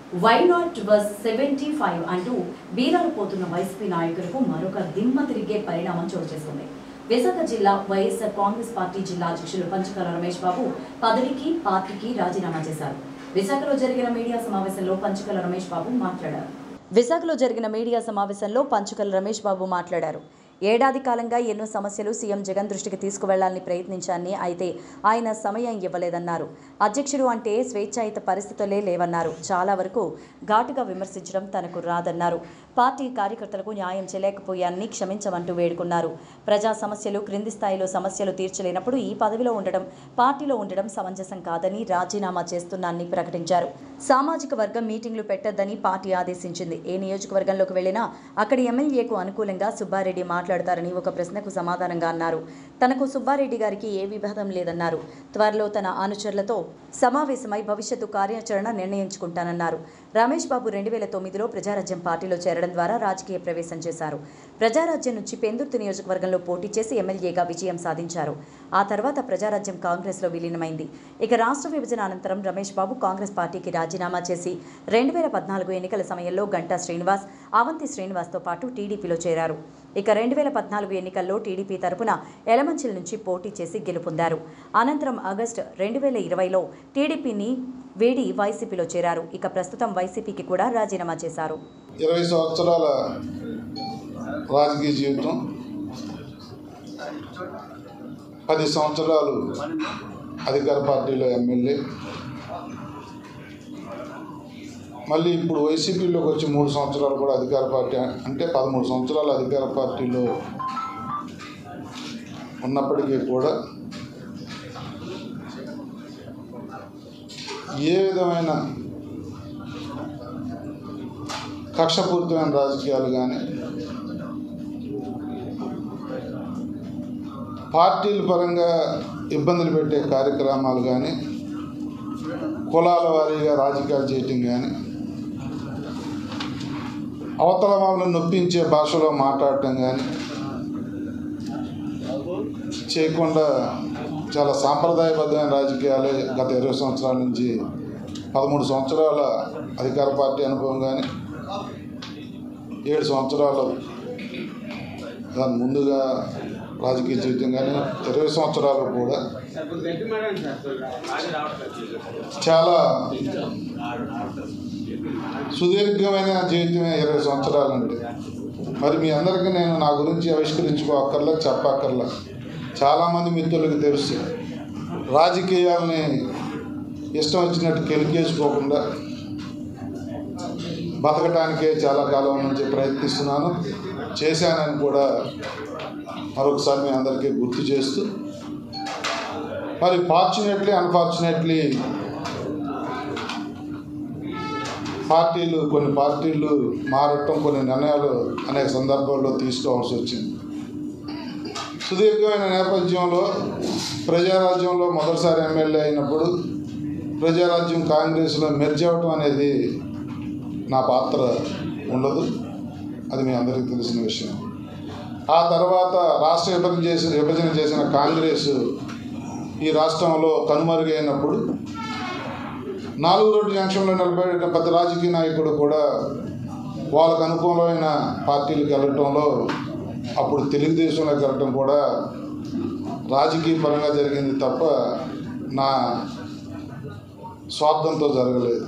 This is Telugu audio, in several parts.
Why not bus seventy five అంటూ బీరాలు పోతున్న వైసీపీ నాయకులకు మరొక దిమ్మ తిరిగే పరిణామం చోటు చేసుకుంది విశాఖ జిల్లా వైఎస్ఆర్ కాంగ్రెస్ పార్టీ జిల్లా అధ్యక్షులు పంచకాల రమేష్ బాబు పదవికి పార్టీకి రాజీనామా చేశారు విశాఖలో జరిగిన మీడియా సమావేశంలో పంచకల రమేష్ బాబు మాట్లాడారు విశాఖలో జరిగిన మీడియా సమావేశంలో పంచకల రమేష్ బాబు మాట్లాడారు ఏడాది కాలంగా ఎన్నో సమస్యలు సీఎం జగన్ దృష్టికి తీసుకువెళ్లాలని ప్రయత్నించాన్ని అయితే ఆయన సమయం ఇవ్వలేదన్నారు అధ్యక్షుడు అంటే స్వేచ్ఛాయుత పరిస్థితులే లేవన్నారు చాలా వరకు ఘాటుగా విమర్శించడం తనకు రాదన్నారు పార్టీ కార్యకర్తలకు న్యాయం చేయలేకపోయాన్ని క్షమించమంటూ వేడుకున్నారు ప్రజా సమస్యలు క్రింది స్థాయిలో సమస్యలు తీర్చలేనప్పుడు ఈ పదవిలో ఉండడం పార్టీలో ఉండడం సమంజసం కాదని రాజీనామా చేస్తున్నానని ప్రకటించారు సామాజిక వర్గం మీటింగ్లు పెట్టొద్దని పార్టీ ఆదేశించింది ఏ నియోజకవర్గంలోకి వెళ్లినా అక్కడి ఎమ్మెల్యేకు అనుకూలంగా సుబ్బారెడ్డి మాట్లాడతారని ఒక ప్రశ్నకు సమాధానంగా అన్నారు తనకు సుబ్బారెడ్డి గారికి ఏ విభేదం లేదన్నారు త్వరలో తన అనుచరులతో సమావేశమై భవిష్యత్తు కార్యాచరణ నిర్ణయించుకుంటానన్నారు రమేష్ బాబు రెండు వేల తొమ్మిదిలో ప్రజారాజ్యం పార్టీలో చేరడం ద్వారా రాజకీయ ప్రవేశం చేశారు ప్రజారాజ్యం నుంచి పెందుర్తి నియోజకవర్గంలో పోటీ చేసి ఎమ్మెల్యేగా విజయం సాధించారు ఆ తర్వాత ప్రజారాజ్యం కాంగ్రెస్లో విలీనమైంది ఇక రాష్ట్ర విభజన అనంతరం రమేష్ బాబు కాంగ్రెస్ పార్టీకి రాజీనామా చేసి రెండు వేల పద్నాలుగు ఎన్నికల సమయంలో గంటా శ్రీనివాస్ అవంతి శ్రీనివాస్తో పాటు టీడీపీలో చేరారు ఇక రెండు వేల పద్నాలుగు ఎన్నికల్లో టీడీపీ తరపున ఎలమంచిల్ నుంచి పోటీ చేసి గెలుపొందారు అనంతరం ఆగస్టు రెండు వేల ఇరవైలో టీడీపీని వేడి వైసీపీలో చేరారు ఇక ప్రస్తుతం వైసీపీకి కూడా రాజీనామా చేశారు ఇరవై సంవత్సరాల రాజకీయ జీవితం పది సంవత్సరాలు అధికార పార్టీలో ఎమ్మెల్యే మళ్ళీ ఇప్పుడు వైసీపీలోకి వచ్చి మూడు సంవత్సరాలు కూడా అధికార పార్టీ అంటే పదమూడు సంవత్సరాలు అధికార పార్టీలో ఉన్నప్పటికీ కూడా ఏ విధమైన కక్షపూరితమైన రాజకీయాలు కానీ పార్టీల పరంగా ఇబ్బందులు పెట్టే కార్యక్రమాలు కానీ కులాల వారీగా రాజకీయాలు చేయటం కానీ అవతల వాళ్ళని నొప్పించే భాషలో మాట్లాడటం కానీ చేయకుండా చాలా సాంప్రదాయబద్ధమైన రాజకీయాలే గత ఇరవై సంవత్సరాల నుంచి పదమూడు సంవత్సరాల అధికార పార్టీ అనుభవం కానీ ఏడు సంవత్సరాలు దాని ముందుగా రాజకీయ జీవితం కానీ ఇరవై సంవత్సరాలు కూడా చాలా సుదీర్ఘమైన జీవితమే ఇరవై సంవత్సరాలు అంటే మరి మీ అందరికీ నేను నా గురించి ఆవిష్కరించుకోక్కర్లా చెప్పక్కర్లా చాలామంది మిత్రులకు తెలుసు రాజకీయాలని ఇష్టం వచ్చినట్టు కెలికేసుకోకుండా బతకటానికే చాలా కాలం నుంచి ప్రయత్నిస్తున్నాను చేశానని కూడా మరొకసారి మీ అందరికీ గుర్తు చేస్తూ మరి ఫార్చునేట్లీ అన్ఫార్చునేట్లీ పార్టీలు కొన్ని పార్టీలు మారటం కొన్ని నిర్ణయాలు అనేక సందర్భాల్లో తీసుకోవాల్సి వచ్చింది సుదీర్ఘమైన నేపథ్యంలో ప్రజారాజ్యంలో మొదటిసారి ఎమ్మెల్యే అయినప్పుడు ప్రజారాజ్యం కాంగ్రెస్లో మెర్జ్ అవ్వటం అనేది నా పాత్ర ఉండదు అది మీ అందరికీ తెలిసిన విషయం ఆ తర్వాత రాష్ట్ర విభజన చేసిన విభజన చేసిన కాంగ్రెస్ ఈ రాష్ట్రంలో కనుమరుగైనప్పుడు నాలుగు రోడ్డు జంక్షన్లో నిలబడిన ప్రతి రాజకీయ నాయకుడు కూడా వాళ్ళకు అనుకూలమైన పార్టీలకు వెళ్ళటంలో అప్పుడు తెలుగుదేశంలోకి వెళ్ళటం కూడా రాజకీయ పరంగా జరిగింది తప్ప నా స్వార్థంతో జరగలేదు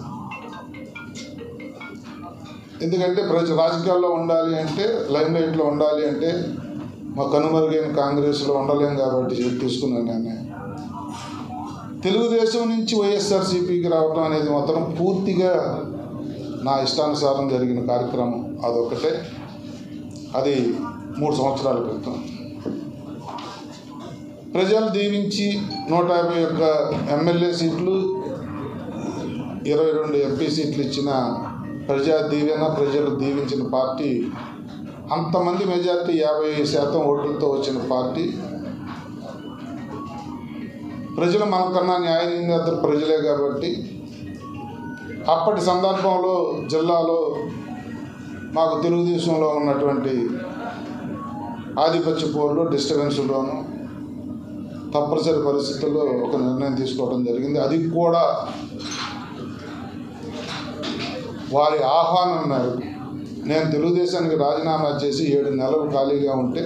ఎందుకంటే ప్రజ రాజకీయాల్లో ఉండాలి అంటే లైమ్ లైట్లో ఉండాలి అంటే మా కనుమరుగైన కాంగ్రెస్లో ఉండలేం కాబట్టి తీసుకున్నాను నేను తెలుగుదేశం నుంచి వైఎస్ఆర్సీపీకి రావటం అనేది మాత్రం పూర్తిగా నా ఇష్టానుసారం జరిగిన కార్యక్రమం అదొకటే అది మూడు సంవత్సరాల క్రితం ప్రజలు దీవించి నూట యాభై ఒక్క ఎమ్మెల్యే సీట్లు ఇరవై రెండు ఎంపీ సీట్లు ఇచ్చిన ప్రజా దీవెన ప్రజలు దీవించిన పార్టీ అంతమంది మెజార్టీ యాభై శాతం ఓట్లతో వచ్చిన పార్టీ ప్రజలు మనకన్నా న్యాయ నిర్ణేతలు ప్రజలే కాబట్టి అప్పటి సందర్భంలో జిల్లాలో మాకు తెలుగుదేశంలో ఉన్నటువంటి ఆధిపత్య పోరులో డిస్టర్బెన్స్లోను తప్పనిసరి పరిస్థితుల్లో ఒక నిర్ణయం తీసుకోవడం జరిగింది అది కూడా వారి ఆహ్వానం మేరకు నేను తెలుగుదేశానికి రాజీనామా చేసి ఏడు నెలలు ఖాళీగా ఉంటే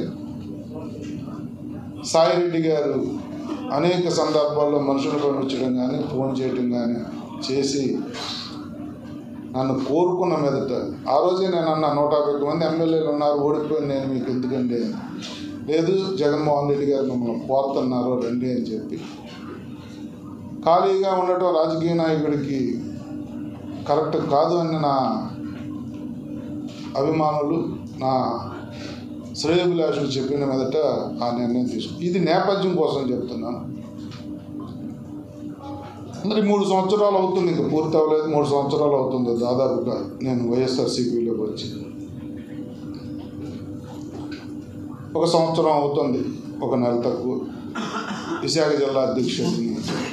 సాయిరెడ్డి గారు అనేక సందర్భాల్లో మనుషులు పంపించడం కానీ ఫోన్ చేయడం కానీ చేసి నన్ను కోరుకున్న మీదట ఆ రోజే నేను అన్న నూట యాభై ఒక్క మంది ఎమ్మెల్యేలు ఉన్నారు ఓడిపోయి నేను మీకు ఎందుకండి అని. లేదు జగన్మోహన్ రెడ్డి గారు మిమ్మల్ని కోరుతున్నారు రండి అని చెప్పి ఖాళీగా ఉండటం రాజకీయ నాయకుడికి కరెక్ట్ కాదు అని నా అభిమానులు నా శ్రేయభిలాషులు చెప్పిన మీదట ఆ నిర్ణయం తీసుకు ఇది నేపథ్యం కోసం చెప్తున్నాను మరి మూడు సంవత్సరాలు అవుతుంది ఇంకా పూర్తి అవ్వలేదు మూడు సంవత్సరాలు అవుతుంది దాదాపుగా నేను వైఎస్ఆర్సీపీలోకి వచ్చి ఒక సంవత్సరం అవుతుంది ఒక నెల తక్కువ విశాఖ జిల్లా అధ్యక్షుడిని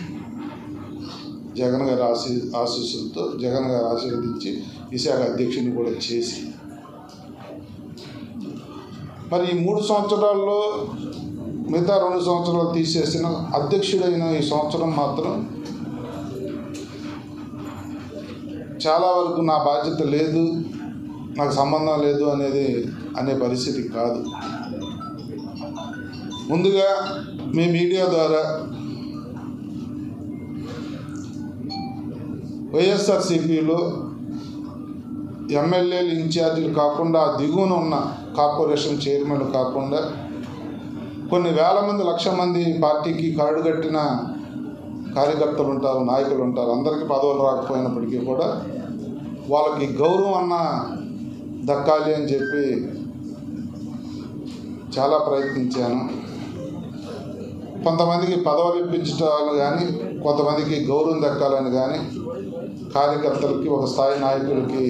జగన్ గారి ఆశీ ఆశీస్సులతో జగన్ గారు ఆశీర్వదించి విశాఖ అధ్యక్షుడిని కూడా చేసి మరి ఈ మూడు సంవత్సరాల్లో మిగతా రెండు సంవత్సరాలు తీసేసిన అధ్యక్షుడైన ఈ సంవత్సరం మాత్రం చాలా వరకు నా బాధ్యత లేదు నాకు సంబంధం లేదు అనేది అనే పరిస్థితి కాదు ముందుగా మీ మీడియా ద్వారా వైఎస్ఆర్సీపీలో ఎమ్మెల్యేలు ఇన్ఛార్జీలు కాకుండా ఆ దిగువన ఉన్న కార్పొరేషన్ చైర్మన్లు కాకుండా కొన్ని వేల మంది లక్ష మంది పార్టీకి కార్డు కట్టిన కార్యకర్తలు ఉంటారు నాయకులు ఉంటారు అందరికీ పదవులు రాకపోయినప్పటికీ కూడా వాళ్ళకి గౌరవం అన్న దక్కాలి అని చెప్పి చాలా ప్రయత్నించాను కొంతమందికి పదవులు ఇప్పించటాలు కానీ కొంతమందికి గౌరవం దక్కాలని కానీ కార్యకర్తలకి ఒక స్థాయి నాయకులకి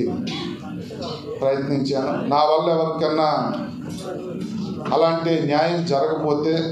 ప్రయత్నించాను నా వల్ల ఎవరికన్నా అలాంటి న్యాయం జరగకపోతే